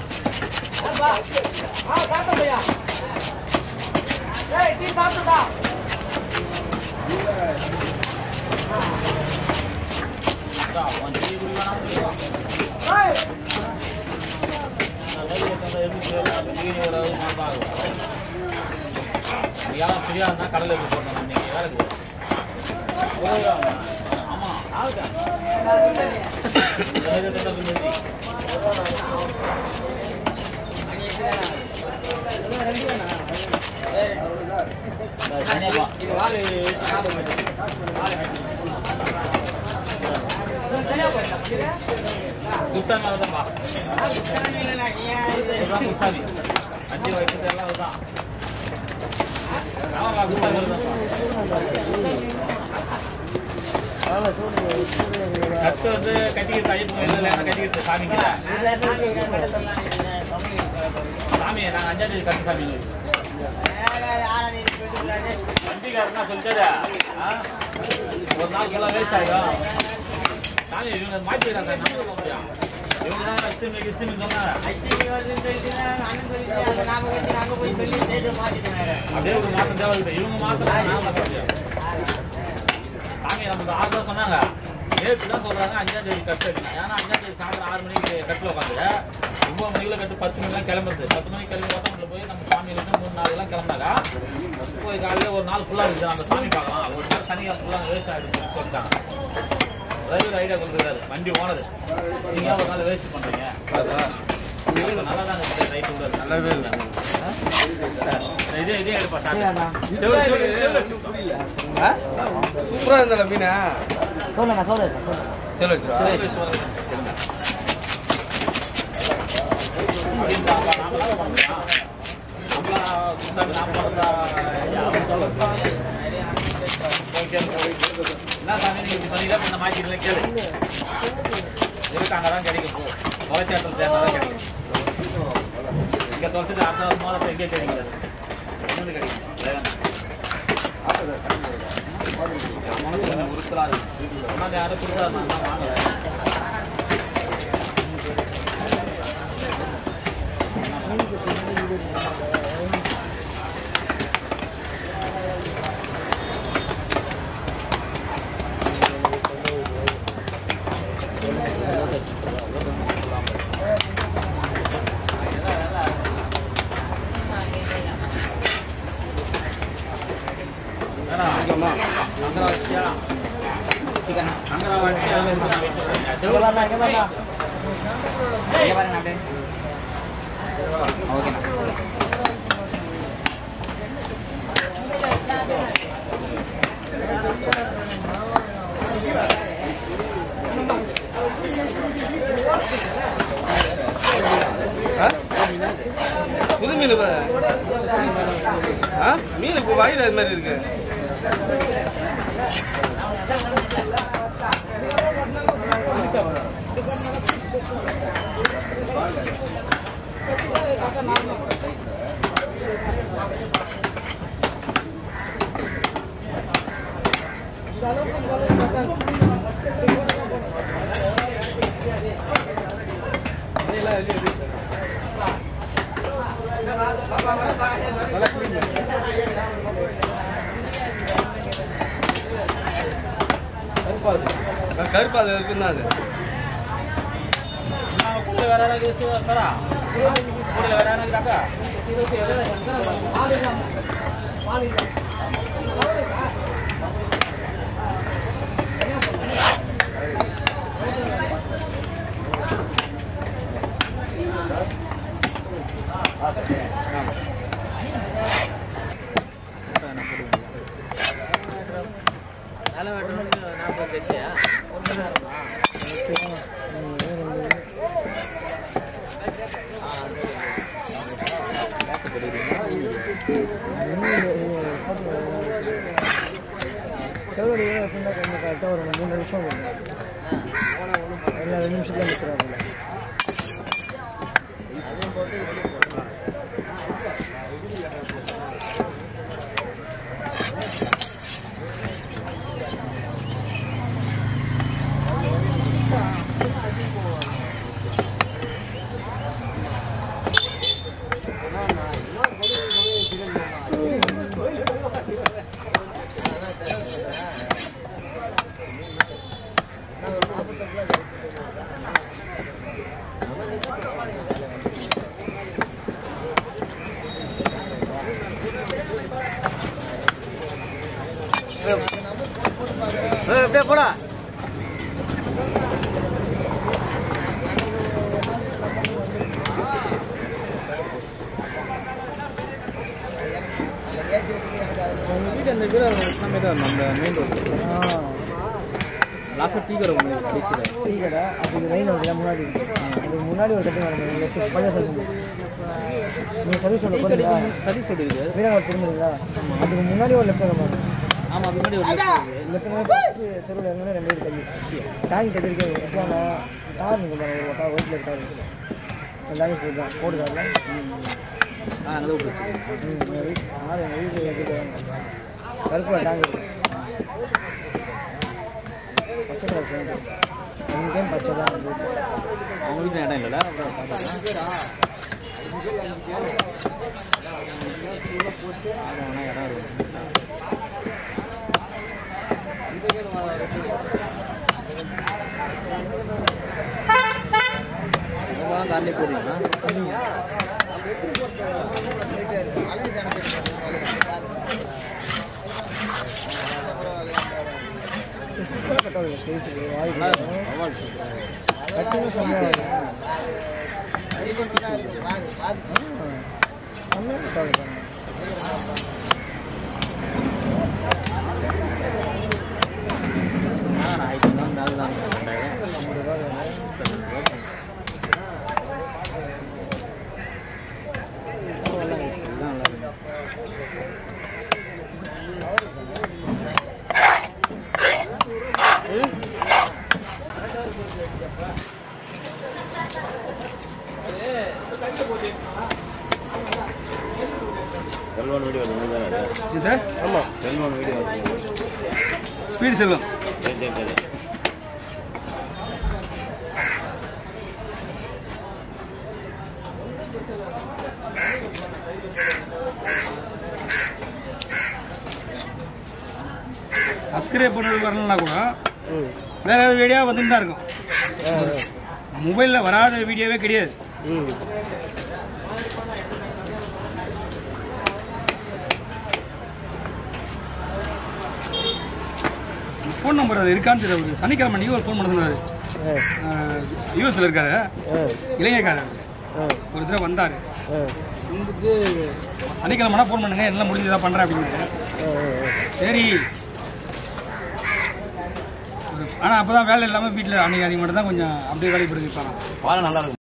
யாரும் ஃப்ரீயா இருந்தா கடலை போய் போடணும் நீங்க வேலைக்கு ஆமா குசாமி அதுதான்ப்பா இதுதான் குசாமி அஞ்சு வயசு எல்லாம் அதுதான் ஆமாப்பா குசாமி அதுதான்ப்பா கட்டு வந்து கட்டிக்கிறது ஐயப்பன் இல்லை இல்லைன்னா கட்டிக்கிறது சாமி கிட்ட சாமி நாங்க அஞ்சாம் தேதி கட்டு சாமி வண்டிக்காரனா சொல்லிட்டாரு ஆ? ஒரு நாள் ஃபுல்லாக வேஸ்ட் ஆகிடும் சாமி இவங்க மாற்றிடுறாங்க சார் நம்ம போக முடியும் இவங்க தான் இஸ்டிமி இஸ்டிமி சொன்னாங்க அப்படியே ஒரு மாசம் தேவையில்லை இவங்க மாசம் நான் மாற்ற முடியும் சாமி நமக்கு ஆறு சொன்னாங்க நேற்று தான் சொல்றாங்க அஞ்சாம் தேதி கட்டு அடிக்கணும். ஏன்னா அஞ்சாம் தேதி சாயந்தரம் ஆறு மணிக்கு கட்டில் உட்காந்து ஒன்பது மணிக்குள்ள கட்டு பத்து மணிக்கெல்லாம் கிளம்புறது பத்து மணிக்கு கிளம்பி பார்த்தா போய் நம்ம சாமி இருந்து மூணு நாள் எல்லாம் கிளம்பினாங்க போய் காலையில் ஒரு நாள் ஃபுல்லாக இருக்குது அந்த சாமி பார்க்கலாம் ஒரு நாள் சனியாக ஃபுல்லாக வேஸ்ட் ஆகிடுச்சுன்னு சொல்லிட்டாங்க டிரைவர் ஐடியா கொடுக்குறாரு வண்டி ஓனது நீங்க ஏன் ஒரு நாள் வேஸ்ட் பண்றீங்க நல்லா தான் இருக்குது ரைட் உள்ளது நல்லாவே இல்லை இதே இதே எடுப்பா சார் சூப்பரா இருந்தால மீனா சொல்லுங்க சொல்லுங்க சொல்லுங்க சரி வச்சிருவா என்ன சாமி நீங்க இப்படி சொன்னீங்க இந்த மாற்றிக்கல கேளு இருக்கு அங்கதான் கிடைக்கும் போ முளைச்சாட்டல் சேர்ந்தாதான் கிடைக்கும் இங்க தொலைச்சிட்டு அடுத்த வருஷம் மோதத்தை எங்கே கிடைக்கிறது எங்கே கிடைக்கும் உருத்தலாது யாரும் கொடுத்தாரு நான் தான் வாங்குறேன் என்னடா? அங்கடா வச்சியா? அங்கடா வச்சியா? நான் வச்சிடுறேன். இங்க வரலாம் இங்க வரலாம் இங்க பாருங்க அப்படியே ஓகேண்ணா புது மீன் இப்ப. ஆ மீன் இப்போ வாயில் அது மாதிரி இருக்கு கருப்பு அது இருக்குன்னு அது நான் கூட வேற யாராவது யோசிச்சு வரா? கூட வேற யாராவது இருக்காக்கா? செவ்வடி கொஞ்சம் கரெக்டாக ஒரு மூணு நிமிஷம் வரும் எல்லாம் ரெண்டு நிமிஷத்துல நிற்கிறாங்க அப்படியே போடா உங்க வீட்டு அந்த வீடு எல்லாமே தான் அந்த மெயின் ரோடு லாஸ்ட்டாக டீ கடை ஒன்று கடைசியில் டீ கடை அதுக்கு மெயின் ரோடு முன்னாடி இருக்கு அதுக்கு முன்னாடி ஒரு கட்டிங் வரணும் பழைய சர்வீஸ் நீங்கள் சர்வீஸ் ரோடு போகிறீங்களா சர்வீஸ் ரோடு இருக்குது வீரங்கள் திரும்புறீங்களா அதுக்கு முன்னாடி ஒரு லெஃப்ட் மாதிரி ஆமாம் அது முன்னாடி ஒரு லெஃப்ட் ஃபஸ்ட்டு தெருவில் இறங்கினா ரெண்டு பேர் தள்ளி டேங்க் எதிர்க்க வைக்காம கார் நிற்க பாருங்க ஒரு கார் ஒயிட் கார் இருக்குது எல்லாமே போய் தான் போடுதாரில் ஆ அங்கே விட்டு ம் எங்கள் வீட்டு ஆறு எங்கள் வீட்டில் எடுத்துட்டு கருப்பு டேங்க் இருக்குது பச்சை கலர் பெயிண்ட் எங்கேயும் பச்சை தான் எங்கள் வீட்டில் அவங்க வீட்டில் இடம் இல்லைல்ல அப்புறம் பார்க்கலாம் வேணா இடம் இருக்கும் தான் தாண்டி போறீங்களா சூப்பராக கட்டாது ஸ்டேஜுக்கு வாய்ப்பு அவார்டு கட்டிங் செம்மையாக செம்மையாக கட்டாது பாருங்க நான் ஆயிரத்தி தான் மேலே தான் ரெண்டாயிரம் ஐம்பது ரூபா வேணும். எல்லாம் நல்லா இருக்கு செல்வன் வீடியோ தானே இது சார் ஆமாம் செல்வன் வீடியோ ஸ்பீடு செல்லும் சரி சரி சரி சப்ஸ்கிரைப் பண்ணுறது வரலன்னா கூட வேற வீடியோ வந்துட்டு தான் இருக்கும் மொபைலில் வராத வீடியோவே கிடையாது ம் ஃபோன் நம்பர் அது இருக்கான்னு தெரியாது சனிக்கிழமை நீ ஒரு ஃபோன் பண்ண சொன்னாரு யூஎஸ்ல இருக்காரு இளைஞக்காரர் ஒரு தடவை வந்தார் வந்துட்டு சனிக்கிழமைனா ஃபோன் பண்ணுங்க எல்லாம் முடிஞ்சதா பண்ணுறேன் அப்படின்னு சரி ஆனால் அப்போ தான் வேலை இல்லாமல் வீட்டில் அன்னைக்கு அன்னைக்கு மட்டும் தான் கொஞ்சம் அப்படியே வேலைக்கு போயிட்டு இருப்பாங்க பாலம் நல்லா இருக்கும்